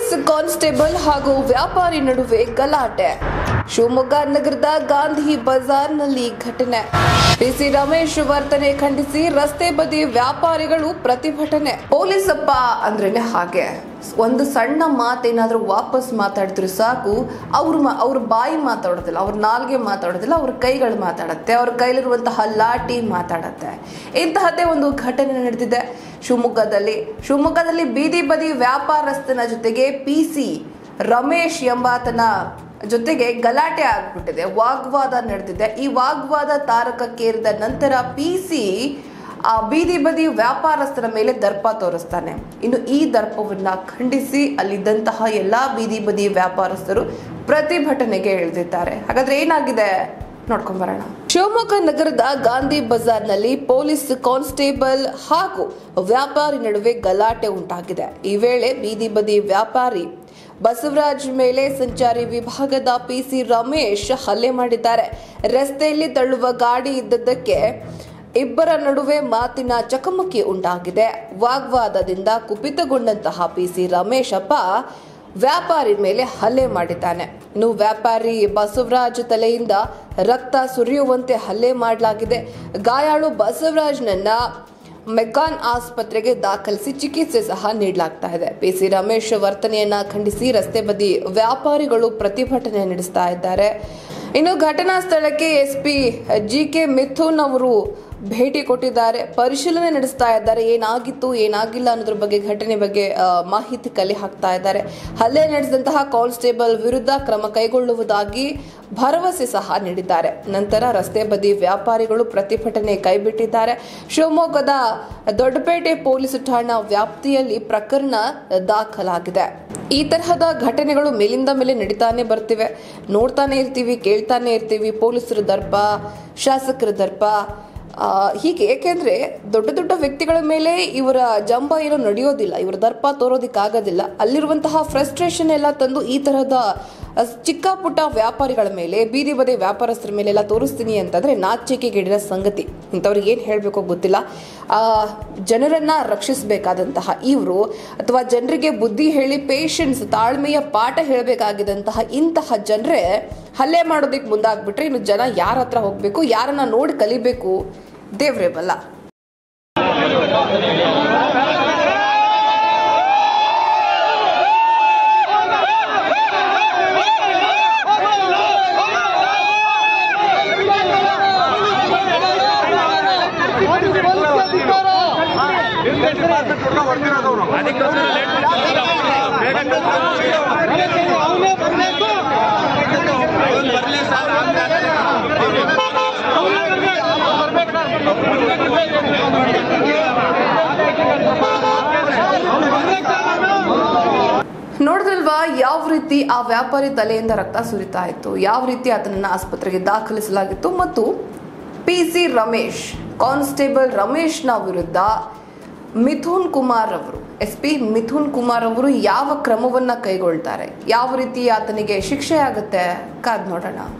police constable ಹಾಗೂ ವ್ಯಾಪಾರಿ ನಡುವೆ ಗಲಾಟೆ ಶಿವಮೊಗ್ಗ ನಗರದ ಗಾಂಧಿ ಬಜಾರ್ನಲ್ಲಿ ಘಟನೆ ಪಿಸಿ ರಮೇಶ್ ವರ್ತನೆ ಖಂಡಿಸಿ ರಸ್ತೆ ಬದಿ ವ್ಯಾಪಾರಿಗಳು ಪ್ರತಿಭಟನೆ ಪೊಲೀಸಪ್ಪ ಅಂದ್ರೇನೆ ಹಾಗೆ ಒಂದು ಸಣ್ಣ ಮಾತೇನಾದ್ರೂ ವಾಪಸ್ ಮಾತಾಡಿದ್ರು ಸಾಕು ಅವ್ರ ಅವ್ರ ಬಾಯಿ ಮಾತಾಡೋದಿಲ್ಲ ಅವ್ರ ನಾಲ್ಗೆ ಮಾತಾಡೋದಿಲ್ಲ ಅವ್ರ ಕೈಗಳು ಮಾತಾಡತ್ತೆ ಅವ್ರ ಕೈಲಿರುವಂತಹ ಲಾಠಿ ಮಾತಾಡತ್ತೆ ಇಂತಹದ್ದೇ ಒಂದು ಘಟನೆ ನಡೆದಿದೆ ಶಿವಮೊಗ್ಗದಲ್ಲಿ ಶಿವಮೊಗ್ಗದಲ್ಲಿ ಬೀದಿ ಬದಿ ವ್ಯಾಪಾರಸ್ಥನ ಜೊತೆಗೆ ಪಿ ಸಿ ರಮೇಶ್ ಎಂಬಾತನ ಜೊತೆಗೆ ಗಲಾಟೆ ಆಗ್ಬಿಟ್ಟಿದೆ ವಾಗ್ವಾದ ನಡೆದಿದೆ ಈ ವಾಗ್ವಾದ ತಾರಕಕ್ಕೇರಿದ ನಂತರ ಪಿ ಸಿ ಆ ಬೀದಿ ಬದಿ ವ್ಯಾಪಾರಸ್ಥರ ಮೇಲೆ ದರ್ಪ ತೋರಿಸ್ತಾನೆ ಇನ್ನು ಈ ದರ್ಪವನ್ನ ಖಂಡಿಸಿ ಅಲ್ಲಿದ್ದಂತಹ ಎಲ್ಲಾ ಬೀದಿ ಬದಿ ವ್ಯಾಪಾರಸ್ಥರು ಪ್ರತಿಭಟನೆಗೆ ಇಳಿದಿದ್ದಾರೆ ಹಾಗಾದ್ರೆ ಏನಾಗಿದೆ ನೋಡ್ಕೊಂಡ್ ಬರೋಣ ಶಿವಮೊಗ್ಗ ನಗರದ ಗಾಂಧಿ ಬಜಾರ್ನಲ್ಲಿ ಪೊಲೀಸ್ ಕಾನ್ಸ್ಟೇಬಲ್ ಹಾಗೂ ವ್ಯಾಪಾರಿ ನಡುವೆ ಗಲಾಟೆ ಉಂಟಾಗಿದೆ ಈ ವೇಳೆ ಬೀದಿ ಬದಿ ವ್ಯಾಪಾರಿ ಬಸವರಾಜ್ ಮೇಲೆ ಸಂಚಾರಿ ವಿಭಾಗದ ಪಿಸಿ ರಮೇಶ್ ಹಲ್ಲೆ ಮಾಡಿದ್ದಾರೆ ರಸ್ತೆಯಲ್ಲಿ ತಳ್ಳುವ ಗಾಡಿ ಇದ್ದದ್ದಕ್ಕೆ ಇಬ್ಬರ ನಡುವೆ ಮಾತಿನ ಚಕಮಕಿ ಉಂಟಾಗಿದೆ ವಾಗ್ವಾದದಿಂದ ಕುಪಿತಗೊಂಡಂತಹ ಪಿಸಿ ರಮೇಶಪ್ಪ ವ್ಯಾಪಾರಿ ಮೇಲೆ ಹಲ್ಲೆ ಮಾಡಿದ್ದಾನೆ ಇನ್ನು ವ್ಯಾಪಾರಿ ಬಸವರಾಜ್ ತಲೆಯಿಂದ ರಕ್ತ ಸುರಿಯುವಂತೆ ಹಲ್ಲೆ ಮಾಡಲಾಗಿದೆ ಗಾಯಾಳು ಬಸವರಾಜ್ನನ್ನ ಮೆಗ್ಗಾನ್ ಆಸ್ಪತ್ರೆಗೆ ದಾಖಲಿಸಿ ಚಿಕಿತ್ಸೆ ಸಹ ನೀಡಲಾಗ್ತಾ ಇದೆ ಪಿಸಿ ರಮೇಶ್ ವರ್ತನೆಯನ್ನ ಖಂಡಿಸಿ ರಸ್ತೆ ಬದಿ ವ್ಯಾಪಾರಿಗಳು ಪ್ರತಿಭಟನೆ ನಡೆಸ್ತಾ ಇದ್ದಾರೆ ಇನ್ನು ಘಟನಾ ಸ್ಥಳಕ್ಕೆ ಎಸ್ಪಿ ಜಿ ಕೆ ಮಿಥುನ್ ಅವರು ಭೇಟಿ ಕೊಟ್ಟಿದ್ದಾರೆ ಪರಿಶೀಲನೆ ನಡೆಸ್ತಾ ಇದ್ದಾರೆ ಏನಾಗಿತ್ತು ಏನಾಗಿಲ್ಲ ಅನ್ನೋದ್ರ ಬಗ್ಗೆ ಘಟನೆ ಬಗ್ಗೆ ಆ, ಮಾಹಿತಿ ಕಲೆ ಹಾಕ್ತಾ ಇದ್ದಾರೆ ಹಲ್ಲೆ ನಡೆಸಿದಂತಹ ಕಾನ್ಸ್ಟೇಬಲ್ ವಿರುದ್ಧ ಕ್ರಮ ಕೈಗೊಳ್ಳುವುದಾಗಿ ಭರವಸೆ ಸಹ ನೀಡಿದ್ದಾರೆ ನಂತರ ರಸ್ತೆ ಬದಿ ವ್ಯಾಪಾರಿಗಳು ಪ್ರತಿಭಟನೆ ಕೈಬಿಟ್ಟಿದ್ದಾರೆ ಶಿವಮೊಗ್ಗದ ದೊಡ್ಡಪೇಟೆ ಪೊಲೀಸ್ ಠಾಣಾ ವ್ಯಾಪ್ತಿಯಲ್ಲಿ ಪ್ರಕರಣ ದಾಖಲಾಗಿದೆ ಈ ತರಹದ ಘಟನೆಗಳು ಮೇಲಿಂದ ಮೇಲೆ ನಡೀತಾನೆ ಬರ್ತಿವೆ ನೋಡ್ತಾನೆ ಇರ್ತೀವಿ ಕೇಳ್ತಾನೆ ಇರ್ತೀವಿ ಪೊಲೀಸರ ದರ್ಪ ಶಾಸಕರ ದರ್ಪ ಆ, ಹೀಗೆ ಏಕೆಂದ್ರೆ ದೊಡ್ಡ ದೊಡ್ಡ ವ್ಯಕ್ತಿಗಳ ಮೇಲೆ ಇವರ ಜಂಬ ಏನೋ ನಡೆಯೋದಿಲ್ಲ ಇವರ ದರ್ಪ ತೋರೋದಿಕ್ಕಾಗೋದಿಲ್ಲ ಅಲ್ಲಿರುವಂತಹ ಫ್ರಸ್ಟ್ರೇಷನ್ ಎಲ್ಲ ತಂದು ಈ ತರಹದ ಅಸ್- ಚಿಕ್ಕ ಪುಟ್ಟ ವ್ಯಾಪಾರಿಗಳ ಮೇಲೆ ಬೀದಿ ಬದಿ ವ್ಯಾಪಾರಸ್ಥರ ಮೇಲೆ ಎಲ್ಲ ತೋರಿಸ್ತೀನಿ ಅಂತಂದ್ರೆ ನಾಚಿಕೆಗೇಡಿನ ಸಂಗತಿ ಇಂಥವ್ರಿಗೆ ಏನು ಹೇಳಬೇಕೋ ಗೊತ್ತಿಲ್ಲ ಆ ಜನರನ್ನ ರಕ್ಷಿಸಬೇಕಾದಂತಹ ಇವರು ಅಥವಾ ಜನರಿಗೆ ಬುದ್ಧಿ ಹೇಳಿ ಪೇಷನ್ಸ್ ತಾಳ್ಮೆಯ ಪಾಠ ಹೇಳಬೇಕಾಗಿದ್ದಂತಹ ಇಂತಹ ಜನರೇ ಹಲ್ಲೆ ಮಾಡೋದಕ್ಕೆ ಮುಂದಾಗ್ಬಿಟ್ರೆ ಇನ್ನು ಜನ ಯಾರ ಹತ್ರ ಹೋಗ್ಬೇಕು ಯಾರನ್ನ ನೋಡಿ ಕಲಿಬೇಕು ದೇವ್ರೇ ಬಲ್ಲ ಅವನೇ ಬರಬೇಕು ನೋಡಿದ್ರಲ್ವಾ ಯಾವ ರೀತಿ ಆ ವ್ಯಾಪಾರಿ ತಲೆಯಿಂದ ರಕ್ತ ಸುರಿತಾ ಇತ್ತು ಯಾವ ರೀತಿ ಆತನನ್ನ ಆಸ್ಪತ್ರೆಗೆ ದಾಖಲಿಸಲಾಗಿತ್ತು ಮತ್ತು ಪಿ ಸಿ ರಮೇಶ್ ಕಾನ್ಸ್ಟೇಬಲ್ ರಮೇಶ್ನ ವಿರುದ್ಧ ಮಿಥುನ್ ಕುಮಾರ್ ಅವರು ಎಸ್ ಪಿ ಮಿಥುನ್ ಕುಮಾರ್ ಅವರು ಯಾವ ಕ್ರಮವನ್ನ ಕೈಗೊಳ್ತಾರೆ ಯಾವ ರೀತಿ ಆತನಿಗೆ ಶಿಕ್ಷೆ ಆಗುತ್ತೆ ಕಾದ್ ನೋಡೋಣ